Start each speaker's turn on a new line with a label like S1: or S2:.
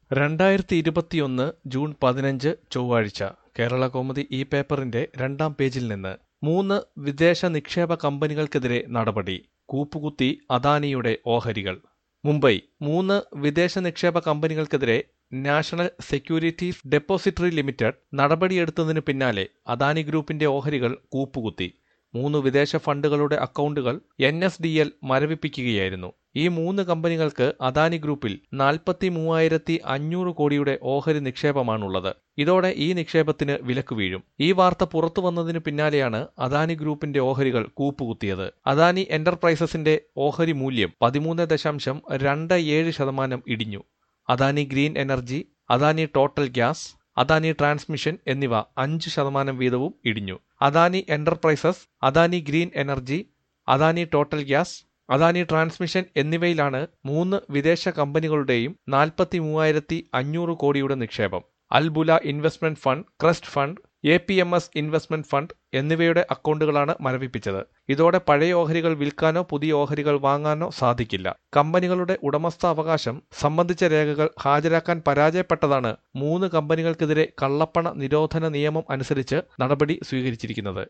S1: രണ്ടായിരത്തി ഇരുപത്തിയൊന്ന് ജൂൺ പതിനഞ്ച് ചൊവ്വാഴ്ച കേരള കൗമുദി ഈ പേപ്പറിന്റെ രണ്ടാം പേജിൽ നിന്ന് മൂന്ന് വിദേശ നിക്ഷേപ കമ്പനികൾക്കെതിരെ നടപടി കൂപ്പുകുത്തി അദാനിയുടെ ഓഹരികൾ മുംബൈ മൂന്ന് വിദേശ നിക്ഷേപ കമ്പനികൾക്കെതിരെ നാഷണൽ സെക്യൂരിറ്റീസ് ഡെപ്പോസിറ്ററി ലിമിറ്റഡ് നടപടിയെടുത്തതിനു പിന്നാലെ അദാനി ഗ്രൂപ്പിന്റെ ഓഹരികൾ കൂപ്പുകുത്തി മൂന്ന് വിദേശ ഫണ്ടുകളുടെ അക്കൗണ്ടുകൾ എൻ എസ് ഡി എൽ മരവിപ്പിക്കുകയായിരുന്നു ഈ മൂന്ന് കമ്പനികൾക്ക് അദാനി ഗ്രൂപ്പിൽ നാൽപ്പത്തി മൂവായിരത്തി അഞ്ഞൂറ് കോടിയുടെ ഓഹരി നിക്ഷേപമാണുള്ളത് ഇതോടെ ഈ നിക്ഷേപത്തിന് വിലക്ക് വീഴും ഈ വാർത്ത പുറത്തു വന്നതിനു പിന്നാലെയാണ് അദാനി ഗ്രൂപ്പിന്റെ ഓഹരികൾ കൂപ്പുകുത്തിയത് അദാനി എന്റർപ്രൈസസിന്റെ ഓഹരി മൂല്യം പതിമൂന്ന് ദശാംശം രണ്ട് ഏഴ് ശതമാനം ഇടിഞ്ഞു Adani Green Energy Adani Total Gas Adani Transmission എന്നിവ അഞ്ച് ശതമാനം വീതവും ഇടിഞ്ഞു Adani Enterprises Adani Green Energy Adani Total Gas Adani Transmission എന്നിവയിലാണ് മൂന്ന് വിദേശ കമ്പനികളുടെയും നാൽപ്പത്തി മൂവായിരത്തി അഞ്ഞൂറ് കോടിയുടെ നിക്ഷേപം Albula Investment Fund Crest Fund A P M S Investment Fund എന്നിവയുടെ അക്കൗണ്ടുകളാണ് മരവിപ്പിച്ചത് ഇതോടെ പഴയ ഓഹരികൾ വിൽക്കാനോ പുതിയ ഓഹരികൾ വാങ്ങാനോ സാധിക്കില്ല കമ്പനികളുടെ ഉടമസ്ഥാവകാശം സംബന്ധിച്ച രേഖകൾ ഹാജരാക്കാൻ പരാജയപ്പെട്ടതാണ് മൂന്ന് കമ്പനികൾക്കെതിരെ കള്ളപ്പണ നിരോധന നിയമം അനുസരിച്ച് നടപടി സ്വീകരിച്ചിരിക്കുന്നത്